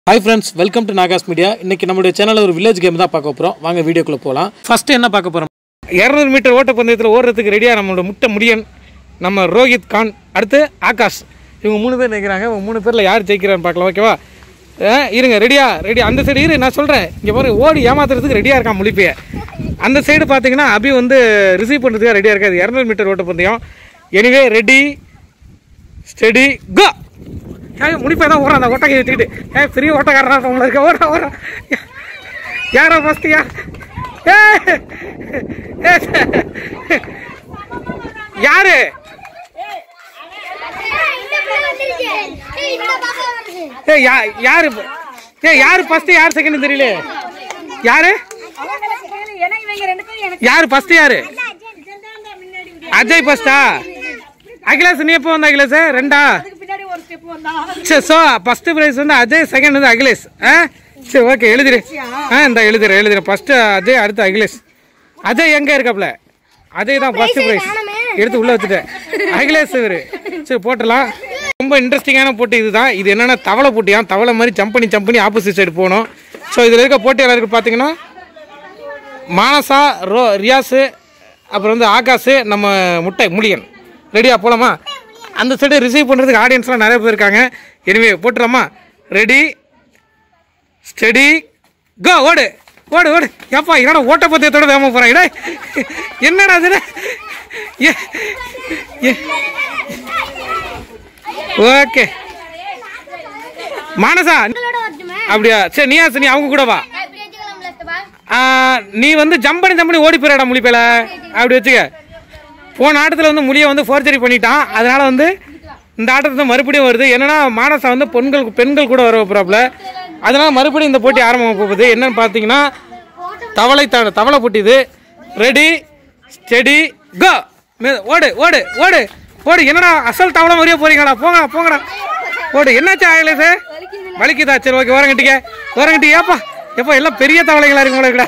Hi friends welcome to Nagas media இன்னைக்கு நம்மளுடைய சேனலில் ஒரு வில்லேஜ் கேம் தான் பார்க்க போகிறோம் வாங்க வீடியோக்குள்ளே போகலாம் ஃபர்ஸ்ட் என்ன பார்க்க போகிறோம் இரநூறு மீட்டர் ஓட்டப்பந்தயத்தில் ஓடுறதுக்கு ரெடியாக நம்மளோட முட்டை முடியன் நம்ம ரோஹித் கான் அடுத்து ஆகாஷ் இவங்க மூணு பேர் நிற்கிறாங்க இவங்க மூணு பேரில் யார் ஜெயிக்கிறான்னு பார்க்கலாம் ஓகேவா ஆ, இருங்க ரெடியா ரெடி அந்த சைடு இரு நான் சொல்கிறேன் இங்கே பாருங்க ஓடி ஏமாத்துறதுக்கு ரெடியாக இருக்கான் முழிப்பைய அந்த சைடு பார்த்தீங்கன்னா அபி வந்து ரிசீவ் பண்ணுறதுக்காக ரெடியாக இருக்காது இரநூறு மீட்டர் ஓட்டப்பந்தயம் எனிவே ரெடி ஸ்டெடி கோ ஏன் முடிப்பை தான் ஓடுறான் அந்த ஒட்டகை வச்சுக்கிட்டு ஏன் பெரிய ஓட்டக்காரனா உங்களை இருக்க ஓடுறா ஓடுறா யாரோ ஃபஸ்ட்டு யா ஏ யாரு ஏ யா யாரு ஏ யாரு ஃபர்ஸ்ட் யார் செகண்ட் தெரியல யாரு யாரு ஃபர்ஸ்ட் யாரு அஜய் ஃபர்ஸ்டா அகிலேஷ் நீ எப்போ வந்த அகிலேஷ் ரெண்டா சரி ஸோ ஃபர்ஸ்ட் ப்ரைஸ் வந்து அஜய் செகண்ட் வந்து அகிலேஷ் ஆ சரி ஓகே எழுதிரு ஆ இந்த எழுதுறேன் எழுதுறேன் ஃபர்ஸ்ட் அஜய் அடுத்து அகிலேஷ் அஜய் எங்க இருக்காப்ல அஜய் தான் ஃபர்ஸ்ட் ப்ரைஸ் எடுத்து உள்ள வச்சுட்டேன் அகிலேஷ் இவரு சரி போட்டுடலாம் ரொம்ப இன்ட்ரெஸ்டிங்கான போட்டி இதுதான் இது என்னன்னா தவளை போட்டியா தவளை மாதிரி ஜம்ப் பண்ணி ஜம்ப் பண்ணி ஆப்போசிட் சைடு போகணும் ஸோ இதில் இருக்க போட்டியாளருக்கு பார்த்தீங்கன்னா மானசா ரோ ரியாஸு அப்புறம் வந்து ஆகாஷ் நம்ம முட்டை முடியன் ரெடியா போலாமா அந்த சைடு ரிசீவ் பண்ணுறதுக்கு ஆடியன்ஸ்லாம் நிறைய பேர் இருக்காங்க எனவே போட்டுடலாமா ரெடி ஸ்டெடி கோ ஓடு ஓடு ஓடு ஏப்பா என்னடா ஓட்ட பத்தியத்தோட வேம போகிறான் இடே என்னடா அது ஏ ஏ ஓகே மானசா அப்படியா சரி நீயா சரி நீ அவங்க கூட வா ஆ, நீ வந்து ஜம்ப் பண்ணி ஜம்ப் பண்ணி ஓடி போயிடா முழிப்பேல அப்படி வச்சுக்க போன ஆட்டத்தில் வந்து முழியை வந்து ஃபோர்ஜரி பண்ணிட்டான் அதனால வந்து இந்த ஆட்டத்தை மறுபடியும் வருது என்னன்னா மானசா வந்து பெண்கள் பெண்கள் கூட வர போறாப்புல அதனால மறுபடியும் இந்த போட்டி ஆரம்பமாக போகுது என்னன்னு பார்த்தீங்கன்னா தவளை த தவளை போட்டி இது ரெடி ஸ்டெடி கோ ஓடு ஓடு ஓடு ஓடு என்னடா அசல் தவளை மாதிரியே போறீங்கடா போங்கடா போங்கடா ஓடு என்னாச்சு ஆகலை சார் வலிக்குதா சரி ஓகே ஓரங்கட்டிக்க ஓரங்கட்டி ஏப்பா எப்பா எல்லாம் பெரிய தவளைகளா இருக்கு போல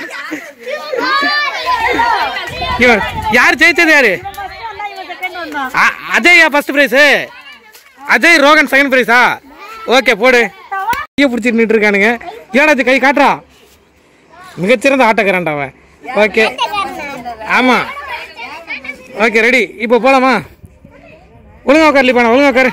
இவன் யார் ஜெயிச்சது யாரு அ- அஜய்யா first prize Ajay Rohan second பிரைஸா ஓகே போடு கையை பிடிச்சிட்டு நின்று இருக்கானுங்க ஏடா இது கை காட்டுறா மிகச்சிறந்த ஆட்டக்காரன்டா அவன் ஓகே ஆமா ஓகே ரெடி இப்போ போலாமா ஒழுங்கா உட்கார் லிபானா ஒழுங்கா உட்காரு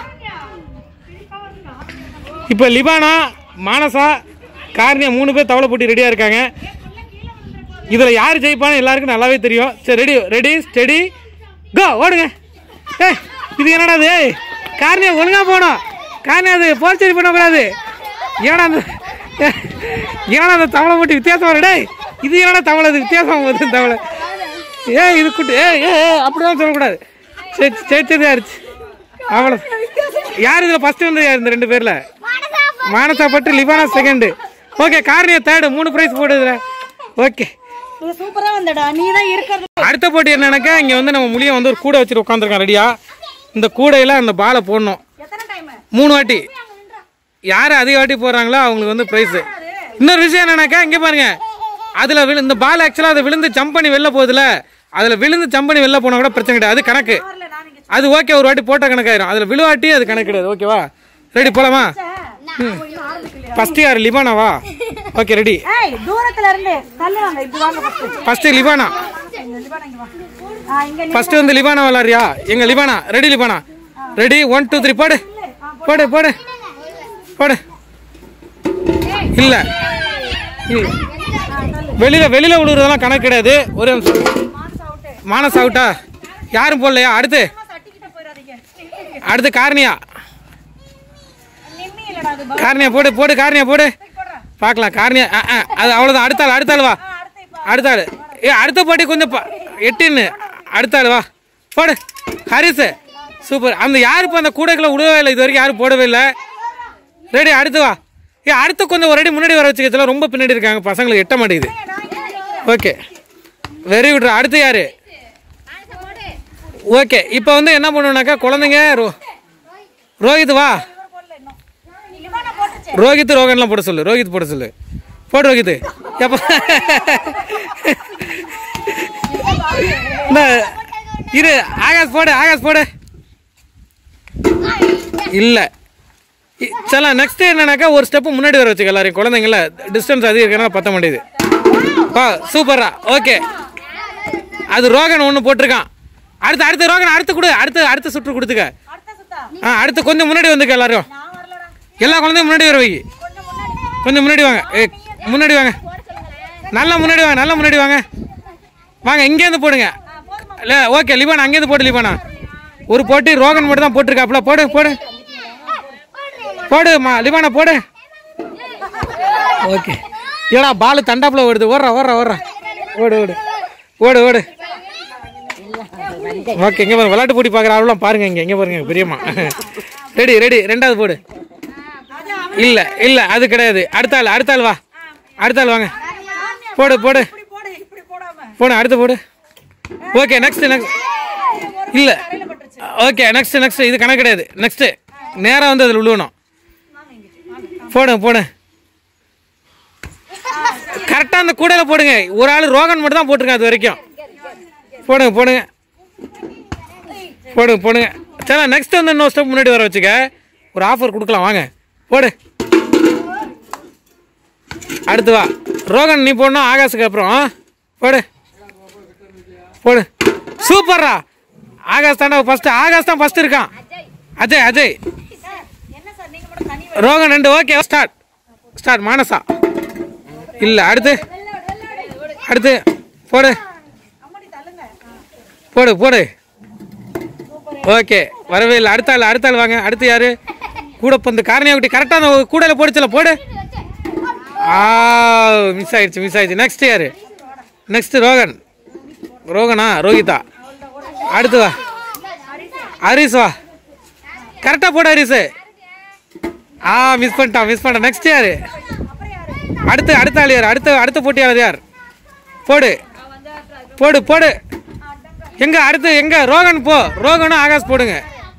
இப்போ லிபானா மானசா கார்னியா மூணு பேர் தவளை போட்டி ரெடியாக இருக்காங்க இதில் யார் ஜெயிப்பான்னு எல்லாருக்கும் நல்லாவே தெரியும் சரி ரெடி ரெடி ஸ்டெடி கோ ஓடுங்க ஏய் இது என்னடா இது கார்னியா ஒழுங்காக போகணும் கார்னியா அது போர்ச்சரி பண்ணக்கூடாது ஏன்னா அந்த ஏன்னா அந்த தவளை போட்டி வித்தியாசம் வரும் டேய் இது என்னடா தவளை இது வித்தியாசம் வருது தவளை ஏ இது குட்டு ஏ ஏ ஏ, அப்படிதான் சொல்லக்கூடாது சரி ஜெயிச்சது யாருச்சு அவ்வளோ யார் இதில் ஃபஸ்ட்டு வந்து யார் இந்த ரெண்டு பேரில் மானசா பட்டு லிபானா செகண்டு ஓகே கார்னியா தேர்டு மூணு ப்ரைஸ் போடுதுல ஓகே நீ சூப்பரா வந்தடா நீ தான் இருக்கிறது அடுத்த போட்டி என்னன்னாக்கா இங்கே வந்து நம்ம முழியை வந்து ஒரு கூடை வச்சுட்டு உட்காந்துருக்கோம் ரெடியா இந்த கூடையில் அந்த பாலை போடணும் எத்தனை டைம் மூணு வாட்டி யார் அதிக வாட்டி போடுறாங்களோ அவங்களுக்கு வந்து ப்ரைஸு இன்னொரு விஷயம் என்னன்னாக்கா இங்கே பாருங்க அதில் விழு இந்த பால் ஆக்சுவலாக அதை விழுந்து ஜம்ப் பண்ணி வெளில போகுதுல அதில் விழுந்து ஜம்ப் பண்ணி வெளில போனால் கூட பிரச்சனை கிடையாது அது கணக்கு அது ஓகே ஒரு வாட்டி போட்ட கணக்காயிரும் அதில் விழுவாட்டி அது கணக்கு கிடையாது ஓகேவா ரெடி போலாமா ஃபர்ஸ்ட் யார் லிபானாவா ஓகே ரெடி ஏய் தூரத்துல இருந்து தள்ளி வாங்க இப்படி வாங்க ஃபர்ஸ்ட் ஃபர்ஸ்ட் லிபானா ஆ இங்க நில்லு. ஃபர்ஸ்ட் வந்து லிபானா விளாட்றியா எங்க Libana ready Libana ready one two three போடு போடு போடு போடு இல்ல இல்ல. வெளியில வெளியில விழுறதெல்லாம் கணக்கு கிடையாது ஒரு நிமிஷம் மானஸ் அவுட்டா யாரும் போடலையா அடுத்து தட்டிக்கிட்ட போயிடாதீங்க அடுத்து கார்னியா நிம்மி இல்லடா அது கார்னியா போடு போடு கார்னியா போடு பார்க்கலாம் கார்னியா ஆ, ஆ, அது அவ்வளோதான் அடுத்த ஆள் அடுத்த ஆள் வா அடுத்த ஆள் ஏ அடுத்த போட்டி கொஞ்சம் ப- எட்டுன்னு அடுத்த ஆள் வா போடு ஹரிஸ் சூப்பர் அந்த யாரும் இப்போ அந்த கூடைக்குள்ள விடவே இல்லை இது வரைக்கும் யாரும் போடவே இல்லை ரெடி அடுத்து வா ஏ அடுத்து கொஞ்சம் ஒரு அடி முன்னாடி வர வச்சுக்கிறதுல ரொம்ப பின்னாடி இருக்காங்க பசங்களுக்கு எட்ட மாட்டேங்குது ஓகே வெரி குட் அடுத்து யாரு ஓகே இப்போ வந்து என்ன பண்ணுவோம்னாக்கா குழந்தைங்க ரோ ரோஹித் வா லிமானா போட்டுச்சு ரோஹித் ரோகன்லாம் போட சொல்லு ரோஹித் போட சொல்லு போடு ரோஹித் எப்போ இந்த இரு ஆகாஷ் போடு ஆகாஷ் போடு இல்லை சரி நெக்ஸ்ட் என்னன்னாக்கா ஒரு ஸ்டெப்பு முன்னாடி வர வச்சுக்க எல்லாரையும் குழந்தைங்கள டிஸ்டன்ஸ் அதிகம் இருக்கனால பத்த மாட்டேது வா சூப்பரா ஓகே அது ரோகன் ஒன்று போட்டிருக்கான் அடுத்து அடுத்து ரோகன் அடுத்து கொடு அடுத்து அடுத்த சுற்று கொடுத்துக்க அடுத்த சுத்தா ஆ அடுத்து கொஞ்சம் முன்னாடி வந்துக்க எல்லாரும் நான் வரலடா எல்லா குழந்தையும் முன்னாடி வர வை கொஞ்சம் முன்னாடி கொஞ்சம் முன்னாடி வாங்க ஏ முன்னாடி வாங்க நல்லா முன்னாடி வாங்க நல்லா முன்னாடி வாங்க வாங்க இங்கேருந்து போடுங்க இல்லை ஓகே லிபானா அங்கேருந்து போடு லிபானா ஒரு போட்டி ரோகன் மட்டும் தான் போட்டிருக்காப்புல போடு போடு போடு மா லிபானா போடு ஓகே ஏடா பால் தண்டாப்புல ஓடுது ஓடுறா ஓடுறா ஓடுறா ஓடு ஓடு ஓடு ஓடு ஓகே இங்கே பாருங்க விளையாட்டு போட்டி பார்க்குற ஆளுலாம் பாருங்க இங்கே இங்கே பாருங்க பெரியம்மா ரெடி ரெடி ரெண்டாவது போடு இல்ல இல்ல அது கிடையாது அடுத்த ஆள் அடுத்த ஆள் வா அடுத்த ஆள் வாங்க போடு போடு இப்படி போடு இப்படி போடாம போடு அடுத்து போடு ஓகே நெக்ஸ்ட் நெக்ஸ்ட் இல்ல ஓகே நெக்ஸ்ட் நெக்ஸ்ட் இது கணக்கு கிடையாது நெக்ஸ்ட் நேரா வந்து அதில் விழுவணும் போடு போடு கரெக்டாக அந்த கூடையில் போடுங்க ஒரு ஆள் ரோகன் மட்டும் தான் போட்டிருக்கேன் அது வரைக்கும் போடுங்க போடுங்க போடுங்க போடுங்க சரி நெக்ஸ்ட் வந்து இன்னொரு ஸ்டெப் முன்னாடி வர வச்சுக்க ஒரு ஆஃபர் கொடுக்கலாம் வாங்க போடு அடுத்து வா ரோகன் நீ போடணும் ஆகாஷுக்கு அப்புறம் ஆ? போடு போடு சூப்பர்ரா ஆகாஷ் தாண்டா ஃபர்ஸ்ட் ஆகாஷ் தான் ஃபர்ஸ்ட் இருக்கான் அஜய் அஜய் என்ன சார் நீங்க மட்டும் தனி ரோகன் ரெண்டு ஓகே ஸ்டார்ட் ஸ்டார்ட் மானசா இல்லை அடுத்து அடுத்து போடு அம்மாடி தள்ளுங்க போடு போடு ஓகே வரவே இல்லை அடுத்த ஆள் அடுத்த ஆள் வாங்க அடுத்து யாரு கூட பந்து காரணியா குட்டி கரெக்டாக அந்த கூடையில் போடுச்சுல போடு ஆ மிஸ் ஆயிடுச்சு மிஸ் ஆயிடுச்சு நெக்ஸ்ட் யாரு நெக்ஸ்ட் ரோகன் ரோகனா ரோஹிதா அடுத்து வா ஹரிஸ் வா கரெக்டாக போடு ஹரிஸ் ஆ மிஸ் பண்ணிட்டான் மிஸ் பண்ணிட்டான் நெக்ஸ்ட் யாரு அடுத்து அடுத்த ஆள் யார் அடுத்த அடுத்த போட்டியாளர் யார் போடு போடு போடு எங்க அடுத்து எங்க ரோகன் போ ரோகனும் ஆகாஷ் போடுங்க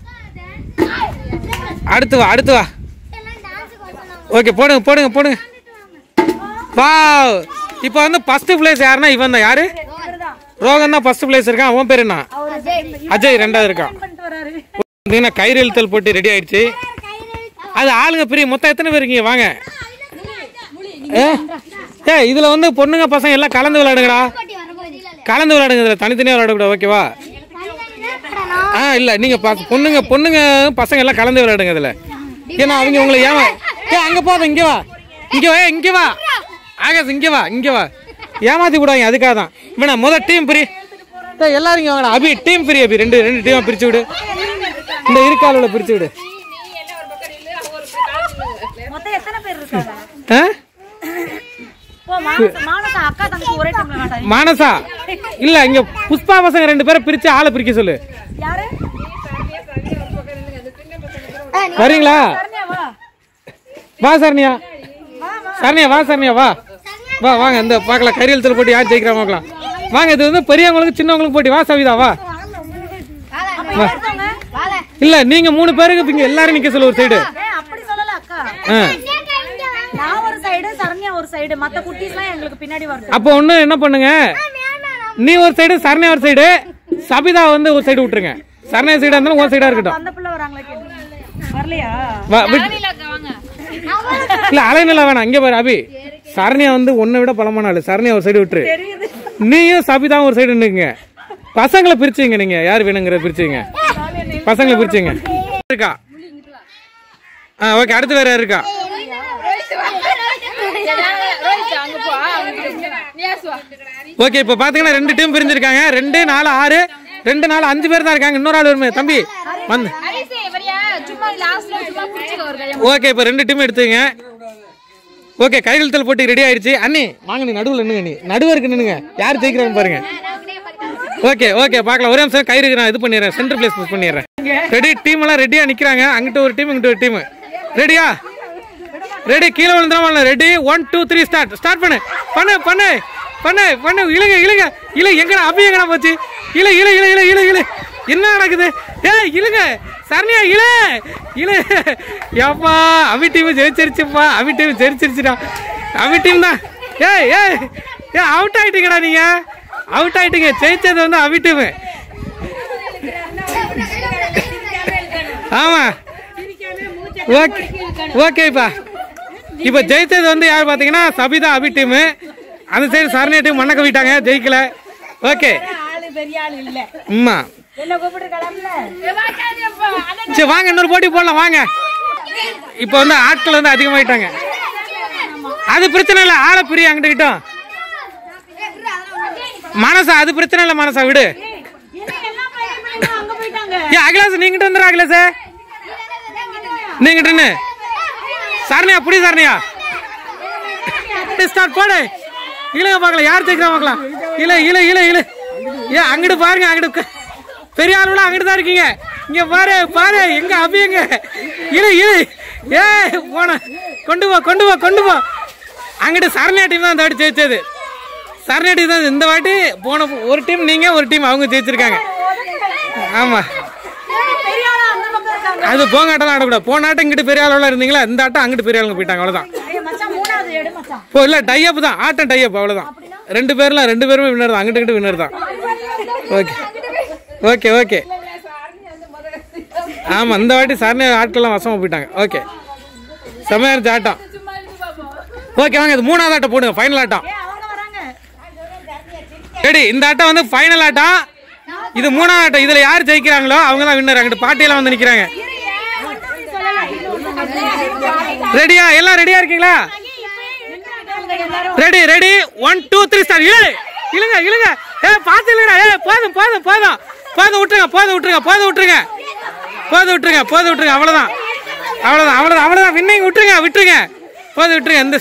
அடுத்து வா அடுத்து வா ஓகே போடுங்க போடுங்க போடுங்க வா இப்போ வந்து ஃபர்ஸ்ட் பிளேஸ் யாருன்னா இவன் தான் யாரு ரோகன் தான் ஃபர்ஸ்ட் பிளேஸ் இருக்கான் அவன் பேர் என்ன அஜய் ரெண்டாவது இருக்கான் பண்ணிட்டு வராரு பார்த்தீங்கன்னா கயிறு இழுத்தல் போட்டு ரெடி ஆயிடுச்சு அது ஆளுங்க பெரிய மொத்தம் எத்தனை பேர் இருக்கீங்க வாங்க ஏ ஏ இதில் வந்து பொண்ணுங்க பசங்க எல்லாம் கலந்து விளையாடுங்கடா கலந்து விளையாடுங்க இதில் தனித்தனியாக விளையாடக்கூடாது ஓகேவா ஆ இல்லை நீங்கள் ப பொண்ணுங்க பொண்ணுங்க பசங்க எல்லாம் கலந்து விளையாடுங்க இதில் ஏன்னா அவங்க உங்களை ஏமா ஏ அங்கே போதும் இங்கே வா இங்கே வா இங்கே வா ஆகாஷ் இங்கே வா இங்கே வா ஏமாத்தி விடாங்க அதுக்காக தான் வேணா முதல் டீம் பிரி டேய், எல்லாரும் இங்கே வாங்கடா அபி டீம் பிரி அபி ரெண்டு ரெண்டு டீமாக பிரிச்சு விடு இந்த இருக்கால பிரிச்சு விடு மொத்தம் எத்தனை பேர் இருக்காங்க ஆ ஓ மானசா மானசா அக்கா தங்கச்சி ஒரே டைம்ல வேண்டாம் மானசா இல்ல இங்க புஷ்பா பசங்க ரெண்டு பேரை பிரிச்சு ஆளை பிரிக்க சொல்லு யாரு வரீங்களா சரண்யா வா வா சரண்யா சரண்யா வா சரண்யா வா வா வாங்க இந்த பார்க்கலாம் கரியலத்தில் போட்டு யார் ஜெயிக்கிறா பார்க்கலாம் வாங்க இது வந்து பெரியவங்களுக்கு சின்னவங்களுக்கு போட்டி வா சவிதா வா வா. இல்ல நீங்க மூணு பேருக்கு இங்க எல்லாரும் நிக்க சொல்லு ஒரு சைடு ஏய் அப்படி சொல்லல அக்கா ஆ நான் ஒரு சைடு சரண்யா ஒரு சைடு மத்த குட்டீஸ்லாம் எங்களுக்கு பின்னாடி வருது அப்போ ஒண்ணு என்ன பண்ணுங்க நீ ஒரு சைடு சரண்யா ஒரு சைடு சபிதா வந்து ஒரு சைடு விட்டுருங்க சரண்யா சைடா இருந்தாலும் ஒரு சைடா இருக்கட்டும் அந்த பிள்ளை வராங்களா கேளு. வரலையா வா விட்டு இல்ல அலைநில வேணாம் இங்க பாரு அபி சரண்யா வந்து உன்னை விட பலமான ஆளு சரண்யா ஒரு சைடு விட்டுரு தெரியுது நீயும் சபிதாவும் ஒரு சைடு நின்னுங்க பசங்களை பிரிச்சுங்க நீங்க யார் வேணுங்கிறத பிரிச்சுங்க பசங்களை பிரிச்சுங்க இருக்கா ஆ ஓகே அடுத்து வேற யார் இருக்கா ஓகே இப்போ பாத்தீங்கன்னா ரெண்டு டீம் பிரிஞ்சிருக்காங்க ரெண்டு நாலு ஆறு ரெண்டு நாலு அஞ்சு பேர் தான் இருக்காங்க இன்னொரு ஆள் வருமே தம்பி வந்து ஓகே இப்போ ரெண்டு டீம் எடுத்துங்க ஓகே கையெழுத்தல் போட்டி ரெடி ஆயிடுச்சு அண்ணி வாங்க நீ நடுவில் நின்னுங்க நீ நடுவருக்கு நின்னுங்க யார் ஜெயிக்கிறாங்க பாருங்க ஓகே ஓகே பார்க்கலாம் ஒரே நிமிஷம் கயிறுக்கு நான் இது பண்ணிடுறேன் சென்டர் பிளேஸ் புஷ் பண்ணிடுறேன் ரெடி டீம் எல்லாம் ரெடியா நிக்கிறாங்க அங்கிட்ட ஒரு டீம் இங்கிட்ட ஒரு டீம் ரெடியா ரெடி கீழே விழுந்துடாம ready one two three start start பண்ணு பண்ணு பண்ணு பண்ணு பண்ணு இழுங்க இழுங்க இழு எங்கடா அபி எங்கடா போச்சு இழு இழு இழு இழு இழு இழு என்ன நடக்குது ஏய் இழுங்க சரணியா இழு இழு ஏப்பா அபி டீம் ஜெயிச்சிருச்சுப்பா அபி டீம் ஜெயிச்சிருச்சுடா அபி டீம் தான் ஏய் ஏய் ஏ அவுட் ஆயிட்டீங்கடா நீங்க அவுட் ஆயிட்டீங்க ஜெயிச்சது வந்து அபி டீம் ஆமா ஓகே ஓகேப்பா இப்போ ஜெயித்தது வந்து யார் பார்த்தீங்கன்னா சபிதா அபி டீமு அந்த சைடு சரணியா டீம் மண்ணக்க விட்டாங்க ஜெயிக்கல ஓகே ஆளு பெரிய ஆளு இல்ல அம்மா என்ன கூப்பிட்டு கிளம்பல சரி வாங்க இன்னொரு போட்டி போடலாம் வாங்க இப்போ வந்து ஆட்கள் வந்து அதிகமாயிட்டாங்க அது பிரச்சனை இல்லை ஆளை பிரிய அங்கிட்ட கிட்டோம் மனசா அது பிரச்சனை இல்லை மனசா விடு எல்லா பையன் அங்க போயிட்டாங்க ஏ அகிலாஸ் நீங்கிட்ட வந்துடுற அகிலாஸ் நீங்கிட்ட நின்னு. சரணியா புடி சரணியா ஸ்டார்ட் போடு இழுங்க பார்க்கலாம் யார் ஜெயிக்கிறா பார்க்கலாம் இல இல இல இல ஏ அங்கிட்டு பாருங்க அங்கிட்டு உட்கா- பெரிய ஆளுலாம் அங்கிட்டு தான் இருக்கீங்க இங்க பாரு பாரு எங்க அபி எங்க இழு இழு ஏ போன கொண்டு போ கொண்டு போ கொண்டு போ அங்கிட்டு சரணியா டீம் தான் இந்த வாட்டி ஜெயிச்சது சரணியா டீம் தான் இந்த வாட்டி போன ஒரு டீம் நீங்க ஒரு டீம் அவங்க ஜெயிச்சிருக்காங்க ஆமா பெரிய ஆளா அந்த பக்கம் இருக்காங்க அது போங்காட்டம் ஆடக்கூடாது போன ஆட்டம் இங்கிட்டு பெரிய அளவில் இருந்தீங்களா இந்த ஆட்டம் அங்கிட்டு பெரிய ஆளுங்க போயிட்டாங்க அவ்வளோதான் ஏய் மச்சான் மூணாவது எடு மச்சான் இப்போ இல்லை டைப் தான் ஆட்டம் டைப் அவ்வளோதான் ரெண்டு பேர்லாம் ரெண்டு பேருமே வின்னர் தான் அங்கிட்டு இங்கிட்டு வின்னர் தான் ஓகே ஓகே ஓகே ஆமாம் இந்த வாட்டி சரண ஆட்கள்லாம் வசமாக போயிட்டாங்க ஓகே செம்மையா இருந்துச்சு ஆட்டம் ஓகே வாங்க இது மூணாவது ஆட்டம் போடுங்க ஃபைனல் ஆட்டம் ஏய் அவங்க வராங்க ரெடி இந்த ஆட்டம் வந்து ஃபைனல் ஆட்டம் இது மூணாவது ஆட்டம் இதில் யார் ஜெயிக்கிறாங்களோ அவங்க தான் வின்னர் அங்கிட்டு பாட்டியெல்லாம் வந்து நிற்கிறாங்க ரெடியா எல்லாம் ரெடியா இருக்கீங்களா ready ready one two three start இழு இழுங்க இழுங்க ஏ பார்த்து இல்லைடா ஏ போதும் போதும் போதும் போதும் விட்டுருங்க போதும் விட்டுருங்க போதும் விட்டுருங்க போதும் விட்டுருங்க போதும் விட்டுருங்க அவ்வளோதான் அவ்வளோதான் அவ்வளோதான் அவ்வளோதான் வின்னிங் விட்டுருங்க விட்டுருங்க போதும் விட்டுருங்க எந்த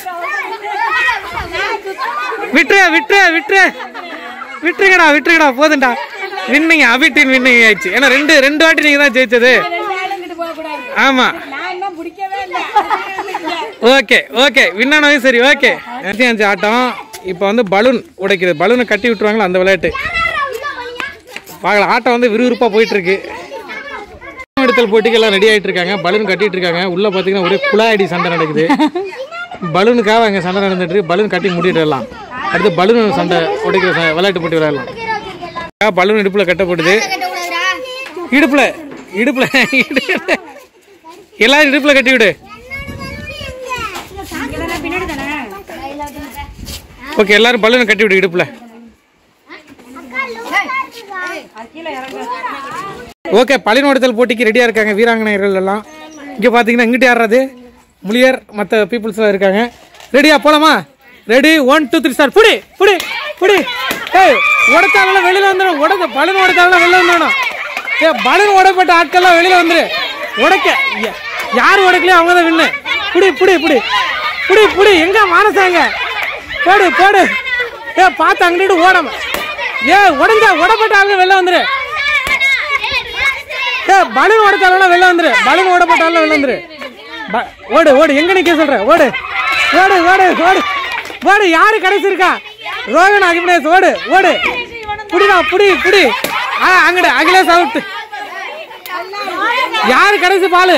விட்டுரு விட்டுரு விட்டுரு விட்டுருங்கடா விட்டுருங்கடா போதும்டா வின்னிங் அபிட்டின் வின்னிங் ஆயிடுச்சு ஏன்னா ரெண்டு ரெண்டு வாட்டி நீங்க தான் ஜெயிச்சது ஆமா ஓகே ஓகே வின்னானவும் சரி ஓகே அஞ்சு ஆட்டம் இப்போ வந்து பலூன் உடைக்கிறது பலூனை கட்டி விட்டுருவாங்களா அந்த விளையாட்டு பார்க்கலாம் ஆட்டம் வந்து விறுவிறுப்பாக போயிட்டு இருக்கு எடுத்தல் போட்டிக்கு எல்லாம் ரெடி ஆயிட்டு இருக்காங்க பலூன் கட்டிட்டு இருக்காங்க உள்ள பாத்தீங்கன்னா ஒரே குழாயடி சண்டை நடக்குது பலூனுக்காக அங்கே சண்டை நடந்துட்டு இருக்கு பலூன் கட்டி முடிட்டுலாம் அடுத்து பலூன் சண்டை உடைக்கிற ச- விளையாட்டு போட்டி விளையாடலாம் பலூன் இடுப்புல கட்டப்படுது இடுப்புல இடுப்புல இடுப்புல. எல்லாரும் இடுப்புல கட்டி விடு ஓகே எல்லாரும் பலூனை கட்டி விடு இடுப்புல ஓகே பழினோடுதல் போட்டிக்கு ரெடியாக இருக்காங்க வீராங்கனையர்கள் எல்லாம் இங்கே பார்த்தீங்கன்னா இங்கிட்டு யாராது முளியர் மற்ற பீப்புள்ஸ்லாம் இருக்காங்க ரெடியா போலாமா ready one two three start புடி புடி புடி ஏய் உடத்தாலும் வெளியில் வந்துடும் உடத்த பலூன் உடத்தாலும் வெளியில் வந்துடணும் ஏ பலூன் உடைப்பட்ட ஆட்கள்லாம் வெளியில் வந்துரு உடைக்க ய- யார் உடைக்கலையோ அவங்க தான் வின்னு புடி புடி புடி புடி புடி எங்க மானசாங்க போடு போடு ஏ பார்த்து அங்கிட்டு ஓடாம ஏ உடஞ்சா உடப்பட்ட ஆளுங்க வெளில வந்துரு ஏ பலூன் உடைச்சாலும் வெளில வந்துரு பலூன் ஓடப்பட்டாலும் வெளில வந்துரு ப- ஓடு ஓடு எங்க நிக்க சொல்ற ஓடு ஓடு ஓடு ஓடு ஓடு யாரு கடைசி இருக்கா ரோகன் அகிமேஷ் ஓடு ஓடு புடிடா புடி புடி ஆ அங்கட அகிலேஷ் அவுட் யாரு கடைசி பாலு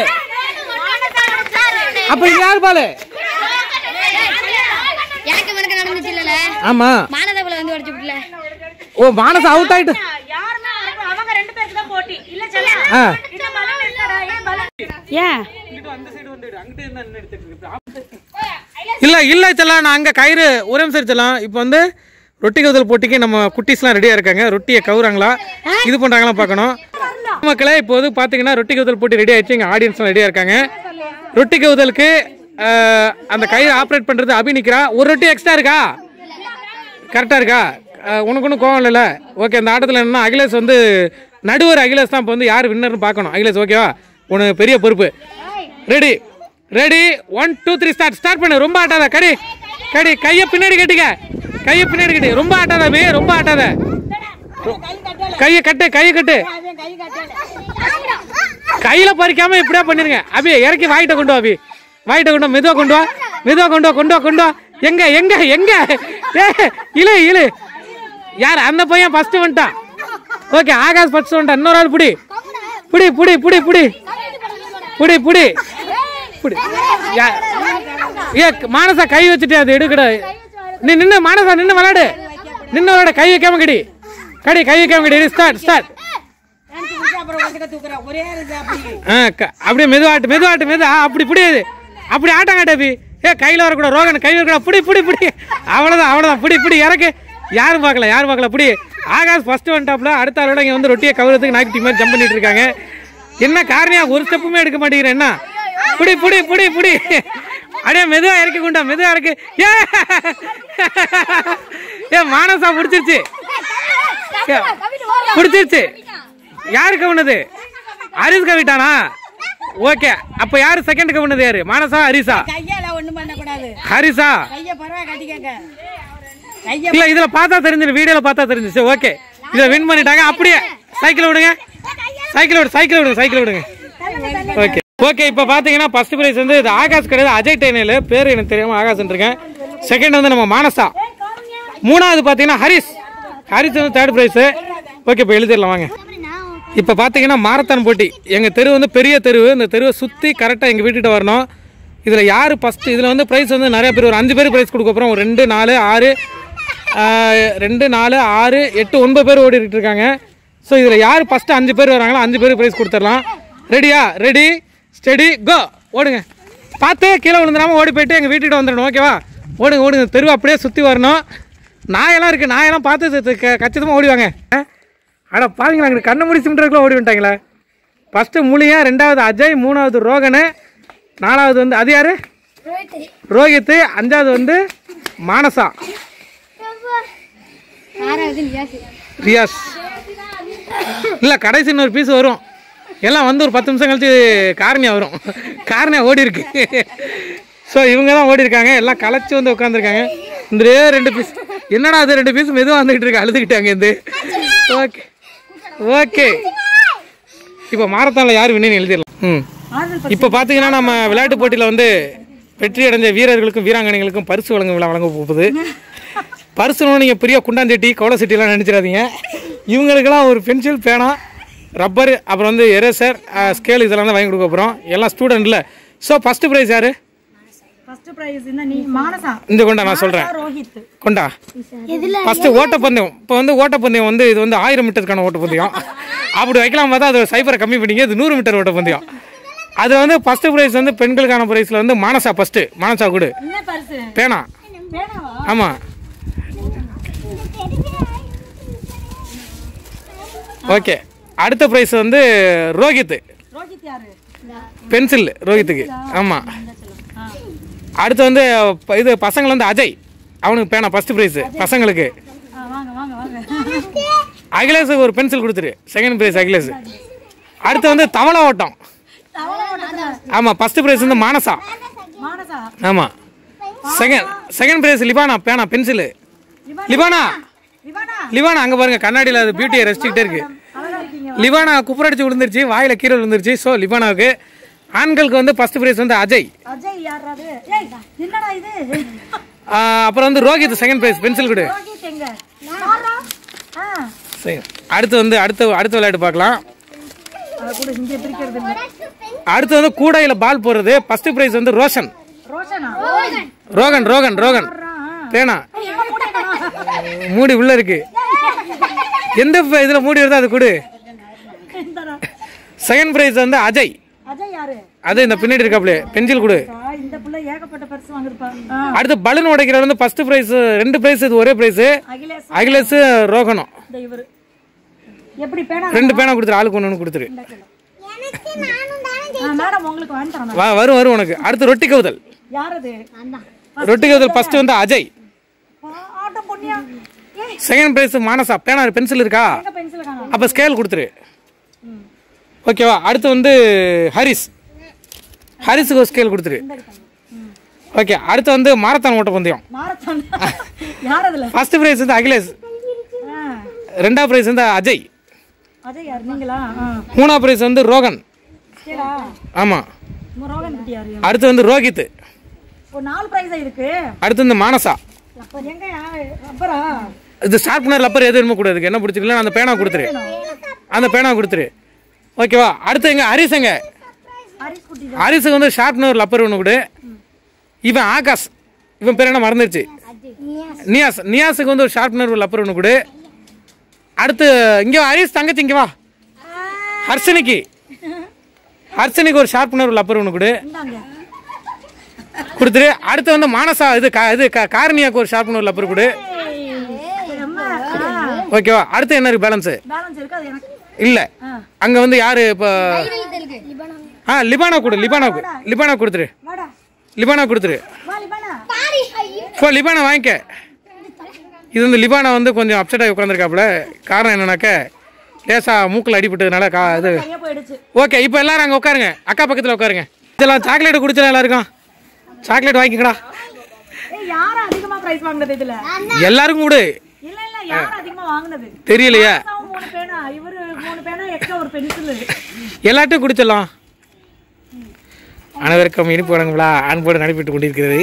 அப்ப இங்க யாரு பாலு எனக்கு எனக்கு நடந்துச்சு இல்லல ஆமா மானதபுல வந்து உடச்சு விடல ஓ மானஸ் அவுட் ஆயிட்டு யாருமே அவங்க- அவங்க ரெண்டு பேருக்கு தான் போட்டி இல்ல செல்ல ஆ இந்த பலன் இருக்கடா ஏன் பலன் ஏன் இல்ல இல்ல செல்லாம் நான் அங்க கயிறு ஒரே நிமிஷம் செல்லாம் இப்போ வந்து ரொட்டி கவுதல் போட்டிக்கு நம்ம குட்டீஸ்லாம் ரெடியா இருக்காங்க ரொட்டியை கவுறாங்களா இது பண்றாங்களா பார்க்கணும் மக்களே இப்போ வந்து பாத்தீங்கன்னா ரொட்டி கவுதல் போட்டி ரெடி ஆயிடுச்சு எங்க ஆடியன்ஸ்லாம் ரெடியா இருக்காங்க ரொட்டி கவுதலுக்கு ஆஹ், அந்த கயிறு ஆப்ரேட் பண்றது அபி நிக்கிறா ஒரு ரொட்டி எக்ஸ்ட்ரா இருக்கா கரெக்டா இருக்கா ஆஹ், உனக்கு ஒன்றும் கோவம் இல்லைல்ல ஓகே அந்த ஆட்டத்தில் என்ன அகிலேஷ் வந்து நடுவர் அகிலேஷ் தான் இப்போ வந்து யார் வின்னர்னு பார்க்கணும் அகிலேஷ் ஓகேவா உனக்கு பெரிய பொறுப்பு ready ready one two three start start பண்ணு ரொம்ப ஆட்டாத கடி கடி கையை பின்னாடி கட்டிக்க கையை பின்னாடி கட்டி ரொம்ப ஆட்டாத அபி ரொம்ப ஆட்டாத கையை கட்டு கையை கட்டு கையில பறிக்காம இப்படியே பண்ணிருங்க அபி இறக்கி வாயிட்ட கொண்டு வா அபி வாயிட்ட கொண்டு வா மெதுவா கொண்டு வா மெதுவா கொண்டு வா கொண்டு வா கொண்டு வா எங்க எங்க எங்க ஏ இழு இழு யார் அந்த பையன் ஃபர்ஸ்ட் வந்துட்டான் ஓகே ஆகாஷ் ஃபர்ஸ்ட் வந்துட்டான் இன்னொரு ஆள் புடி புடி புடி புடி புடி புடி புடி புடி யா- ஏ மானசா கை வச்சுட்டு அது எடுக்கடா நீ நின்னு மானசா நின்னு விளையாடு நின்னு விளையாடு கை வைக்காம கடி கடி கை வைக்காம கடி ஸ்டார்ட் ஸ்டார்ட் ஆ க- அப்படியே மெதுவாட்டு மெதுவாட்டு மெது ஆ, அப்படி புடியாது அப்படி ஆட்டம் காட்டபி ஏ கையில் வரக்கூடாது ரோகன் கையில் வரக்கூடாது புடி புடி புடி அவ்வளோதான் அவ்வளோதான் புடி புடி இறக்கு யாரும் பார்க்கல யாரும் பார்க்கல புடி ஆகாஷ் ஃபர்ஸ்ட் வந்துட்டாப்ல அடுத்த ஆளோட இங்கே வந்து ரொட்டியை கவுறதுக்கு நாய்க்குட்டி மாதிரி ஜம்ப் பண்ணிட்டு இருக்காங்க என்ன காரணியா ஒரு ஸ்டெப்புமே எடுக்க மாட்டேங்கிறேன் என்ன புடி புடி புடி புடி அப்படியே மெதுவா இறக்கி கொண்டா மெதுவா இறக்கு ஏ ஏ மானசா பிடிச்சிருச்சு ஏ, பிடிச்சிருச்சு யாரு கவுனது ஹரிஸ் கவிட்டானா ஓகே அப்ப யாரு செகண்ட் கவுனது யாரு மானசா ஹரிசா கையால ஒண்ணும் பண்ணக்கூடாது ஹரிசா கைய பரவா கட்டிக்கங்க கைய இல்ல இதுல பார்த்தா தெரிஞ்சிரு வீடியோல பார்த்தா தெரிஞ்சிச்சு ஓகே இதை வின் பண்ணிட்டாங்க அப்படியே சைக்கிள் விடுங்க சைக்கிள் விடு சைக்கிள் விடுங்க சைக்கிள் விடுங்க ஓகே ஓகே இப்போ பார்த்தீங்கன்னா ஃபர்ஸ்ட் பிரைஸ் வந்து இது ஆகாஷ் கிடையாது அஜய் டைனல் பேர் எனக்கு தெரியாம ஆகாஷ் இருக்கேன் செகண்ட் வந்து நம்ம மானசா மூணாவது பார்த்தீங்கன்னா ஹரிஸ் ஹரிஸ் வந்து தேர்ட் பிரைஸ் ஓகே இப்போ எழுதிடலாம் வாங்க இப்போ பார்த்தீங்கன்னா மாரத்தான் போட்டி எங்கள் தெரு வந்து பெரிய தெருவு இந்த தெருவை சுற்றி கரெக்டாக எங்கள் வீட்டுக்கிட்ட வரணும் இதில் யார் ஃபஸ்ட்டு இதில் வந்து ப்ரைஸ் வந்து நிறைய பேர் ஒரு அஞ்சு பேர் ப்ரைஸ் கொடுக்க போகிறோம் ஒரு ரெண்டு நாலு ஆறு ஆஹ், ரெண்டு நாலு ஆறு எட்டு ஒன்பது பேர் ஓடிட்டு இருக்காங்க ஸோ இதில் யார் ஃபஸ்ட்டு அஞ்சு பேர் வராங்களோ அஞ்சு பேர் ப்ரைஸ் கொடுத்துடலாம் ரெடியா ரெடி ஸ்டெடி கோ ஓடுங்க பார்த்து கீழே விழுந்துடாம ஓடி போயிட்டு எங்கள் வீட்டுக்கிட்ட வந்துடணும் ஓகேவா ஓடுங்க ஓடுங்க தெருவு அப்படியே சுற்றி வரணும் நாயெல்லாம் இருக்குது நாயெல்லாம் பார்த்து கச்சிதமாக ஓடிவாங்க அட பாருங்களா எங்களுக்கு கண்ணு முடி சிமிட்டுறதுக்குள்ள ஓடி வந்துட்டாங்களே ஃபஸ்ட்டு முனியா ரெண்டாவது அஜய் மூணாவது ரோகனு நாலாவது வந்து அது யாரு ரோஹித் அஞ்சாவது வந்து மானசா ஆறாவது நியாசி ரியாஸ் இல்லை கடைசி இன்னொரு பீஸ் வரும் எல்லாம் வந்து ஒரு பத்து நிமிஷம் கழிச்சு காரணியா வரும் காரணியா ஓடி இருக்கு ஸோ இவங்க தான் ஓடி இருக்காங்க எல்லாம் களைச்சு வந்து உட்காந்துருக்காங்க இந்த ரெண்டு பீஸ் என்னடா அது ரெண்டு பீஸ் மெதுவாக வந்துகிட்டு இருக்கு அழுதுகிட்டாங்க இந்த ஓகே ஓகே இப்போ மாரத்தானில் யார் வின்னு எழுதிடலாம் ம் இப்போ பார்த்தீங்கன்னா நம்ம விளையாட்டு போட்டியில் வந்து வெற்றி அடைஞ்ச வீரர்களுக்கும் வீராங்கனைகளுக்கும் பரிசு வழங்க விழா வழங்க போகுது பரிசுன்னு நீங்கள் பெரிய குண்டாஞ்செட்டி கோலை செட்டிலாம் நினச்சிடாதீங்க இவங்களுக்கெல்லாம் ஒரு பென்சில் பேனா ரப்பர் அப்புறம் வந்து எரேசர் ஸ்கேல் இதெல்லாம் தான் வாங்கி கொடுக்க போகிறோம் எல்லாம் ஸ்டூடெண்ட்டில் ஸோ ஃபஸ்ட்டு ப்ரைஸ் யார் ஃபர்ஸ்ட் பிரைஸ் என்ன நீ மானசா இந்த கொண்டா நான் சொல்கிறேன் ரோஹித் கொண்டா ஃபர்ஸ்ட் ஓட்டப்பந்தயம் இப்போ வந்து ஓட்டப்பந்தயம் வந்து இது வந்து ஆயிரம் மீட்டருக்கான ஓட்டப்பந்தயம் அப்படி வைக்கலாம் பார்த்தா அது சைபரை கம்மி பண்ணிங்க இது நூறு மீட்டர் ஓட்டப்பந்தயம் அது வந்து ஃபர்ஸ்ட் ப்ரைஸ் வந்து பெண்களுக்கான ப்ரைஸில் வந்து மானசா ஃபர்ஸ்ட் மானசா கொடு என்ன பரிசு பேனா பேனாவா ஆமாம் ஓகே அடுத்த ப்ரைஸ் வந்து ரோஹித் ரோஹித் யாரு பென்சில் ரோஹித்துக்கு ஆமாம் அடுத்து வந்து ப- இது பசங்கள் வந்து அஜய் அவனுக்கு பேனா ஃபர்ஸ்ட் ப்ரைஸ் பசங்களுக்கு ஆ, வாங்க வாங்க வாங்க அகிலேஷுக்கு ஒரு பென்சில் கொடுத்துரு செகண்ட் ப்ரைஸ் அகிலேஷ் அடுத்து வந்து தவளை ஓட்டம் ஆமாம் ஃபர்ஸ்ட் ப்ரைஸ் வந்து மானசா மானசா ஆமாம் செகண்ட் செகண்ட் ப்ரைஸ் லிபானா பேனா பென்சிலு லிபானா லிவானா லிவானா அங்கே பாருங்க கண்ணாடியில் அது பியூட்டியை ரசிச்சுக்கிட்டே இருக்கு அழகா இருக்கீங்க லிவானா குப்புரடிச்சு விழுந்துருச்சு வாயில் கீரை விழுந்துருச்சு ஸோ லிபானாவுக்கு ஆண்களுக்கு வந்து ஃபர்ஸ்ட் ப்ரைஸ் வந்து அஜய் அஜய் யாராது ஏய் என்னடா இது ஆஹ் அப்புறம் வந்து ரோஹித் செகண்ட் ப்ரைஸ் பென்சில் கொடு ரோஹித் எங்க யாரா? ஆ சரி அடுத்து வந்து அடுத்த அடுத்த விளையாட்டு பார்க்கலாம் அத கூட இங்க பிரிக்கிறது இல்ல அடுத்து வந்து கூடையில் பால் போடுறது ஃபர்ஸ்ட் ப்ரைஸ் வந்து ரோஷன் ரோஷனா ரோகன் ரோகன் ரோகன் பேனா மூடி உள்ள இருக்கு எந்த ப- இதுல மூடி வருதோ அது கொடு செகண்ட் ப்ரைஸ் வந்து அஜய் அஜய் யாரு அது இந்த பின்னாடி இருக்காப்ல பென்சில் கொடு ஆ, இந்த புள்ள ஏகப்பட்ட பரிசு வாங்கிருப்பா ஆ, அடுத்து பலூன் உடைக்கிற வந்து ஃபர்ஸ்ட் ப்ரைஸ் ரெண்டு ப்ரைஸ் இது ஒரே ப்ரைஸ் அகிலேஷ் அகிலேஷ் ரோகனும் இந்த இவரு எப்படி பேனா ரெண்டு பேனா கொடுத்துரு ஆளுக்கு ஒன்று கொடுத்துரு ஆ, மேடம் உங்களுக்கு வாங்கி தரேன் வா வரும் வரும் உனக்கு அடுத்து ரொட்டி கவுதல் யார் அது ரொட்டி கவுதல் ஃபர்ஸ்ட் வந்து அஜய் ஆ, ஆட்டம் பொண்ணியா ஏய் செகண்ட் ப்ரைஸ் மானசா பேனா பென்சில் இருக்கா எங்க பென்சில் காணோம் அப்போ ஸ்கேல் கொடுத்துரு ஓகேவா அடுத்து வந்து ஹரிஸ் ஹரிஸுக்கு ஒரு ஸ்கேல் கொடுத்துரு ஓகே அடுத்து வந்து மாரத்தான் ஓட்டப்பந்தயம் மாரத்தான் யார் அதுல ஃபர்ஸ்ட் ப்ரைஸ் வந்து அகிலேஷ் ஆ, ரெண்டாவது ப்ரைஸ் வந்து அஜய் அஜய் யார் நீங்களா ஆ, மூணாவது ப்ரைஸ் வந்து ரோகன் சரிடா ஆமாம் உங்க ரோகன் குட்டி யாரு அடுத்து வந்து ரோஹித் ஒரு நாலு பிரைஸ் இருக்கு அடுத்து வந்து மானசா அப்ப எங்க ரப்பரா இது ஷார்ப்னர் லப்பர் எது வேணுமோ கூட இதுக்கு என்ன பிடிச்சிருக்கல அந்த பேனா கொடுத்துரு அந்த பேனா கொடுத்துரு ஓகேவா அடுத்து எங்க ஹரிஸ் எங்க ஹரிஸ் குட்டி ஹரிஸுக்கு வந்து ஷார்ப்னர் லப்பர் ஒன்று கொடு இவன் ஆகாஷ் இவன் பேர் என்ன மறந்துருச்சு நியாஸ் நியாஸுக்கு வந்து ஒரு ஷார்ப்னர் லப்பர் ஒன்று கொடு அடுத்து இங்கே வா ஹரிஸ் தங்கச்சி இங்கே வா ஹர்ஷனிக்கு ஹர்ஷனிக்கு ஒரு ஷார்ப்னர் ஒரு லப்பர் ஒன்று கொடு இந்தாங்க கொடுத்துரு அடுத்து வந்து மானசா இது கா இது கா- காரணியாக்கு ஒரு ஷார்ப்னர் ஒரு லப்பர் கொடு அம்மா ஓகேவா அடுத்து என்ன இருக்கு பேலன்ஸு பேலன்ஸ் இருக்கு அது எனக்கு இல்லை அங்கே வந்து யார் இப்போ ஆ லிபானா கொடு லிபானா கொடு லிபானா கொடுத்துரு வாடா லிபானா கொடுத்துரு வா லிபானா போ லிபானா வாங்கிக்க இது வந்து லிபானா வந்து கொஞ்சம் அப்செட் ஆகி உட்காந்துருக்காப்புல காரணம் என்னன்னாக்க லேசா மூக்கில் அடிபட்டதுனால கா இது கையா போயிடுச்சு ஓகே இப்போ எல்லாரும் அங்கே உட்காருங்க அக்கா பக்கத்தில் உட்காருங்க இதெல்லாம் சாக்லேட் குடிச்சலாம் எல்லாருக்கும் சாக்லேட் வாங்கிக்கடா ஏய் யார் அதிகமா பிரைஸ் வாங்குனது இதுல எல்லாருக்கும் கொடு இல்ல இல்ல யார் அதிகமா வாங்குனது தெரியலையா அவன் மூணு பேனா இவரு மூணு பேனா எக்ஸ்ட்ரா ஒரு பென்சில் எல்லாட்டையும் குடிச்சிடலாம் அனைவருக்கும் இனிப்பு வழங்குங்களா அன்போடு நடைபெற்று கொண்டிருக்கிறது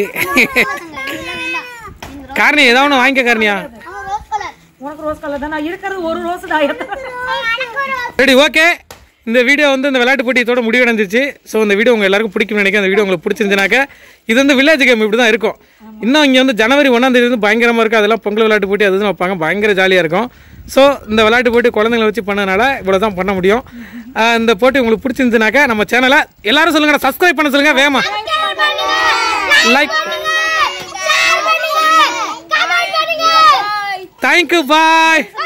காரணி ஏதாவது ஒன்று வாங்கிக்க காரணியா உனக்கு ரோஸ் கலர் தான் நான் இருக்கிறது ஒரு ரோஸ் தான் ரெடி ஓகே இந்த வீடியோ வந்து இந்த விளையாட்டு போட்டியத்தோட முடிவடைஞ்சிருச்சு ஸோ இந்த வீடியோ உங்கள் எல்லாருக்கும் பிடிக்கும் நினைக்கிறேன் அந்த வீடியோ உங்களுக்கு பிடிச்சிருந்துனாக்க இது வந்து வில்லேஜ் கேம் இப்படி தான் இருக்கும் இன்னும் இங்கே வந்து ஜனவரி ஒன்றாம் தேதி வந்து பயங்கரமாக இருக்கும் அதெல்லாம் பொங்கல் விளையாட்டு போட்டி அது இதுன்னு வைப்பாங்க பயங்கர ஜாலியாக இருக்கும் ஸோ இந்த விளையாட்டு போட்டி குழந்தைங்களை வச்சு பண்ணனால இவ்வளோ தான் பண்ண முடியும் ஆஹ் இந்த போட்டி உங்களுக்கு பிடிச்சிருந்துனாக்கா நம்ம சேனலை எல்லாரும் சொல்லுங்க சப்ஸ்கிரைப் பண்ண சொல்லுங்க வேமா லைக் தேங்க்யூ பாய்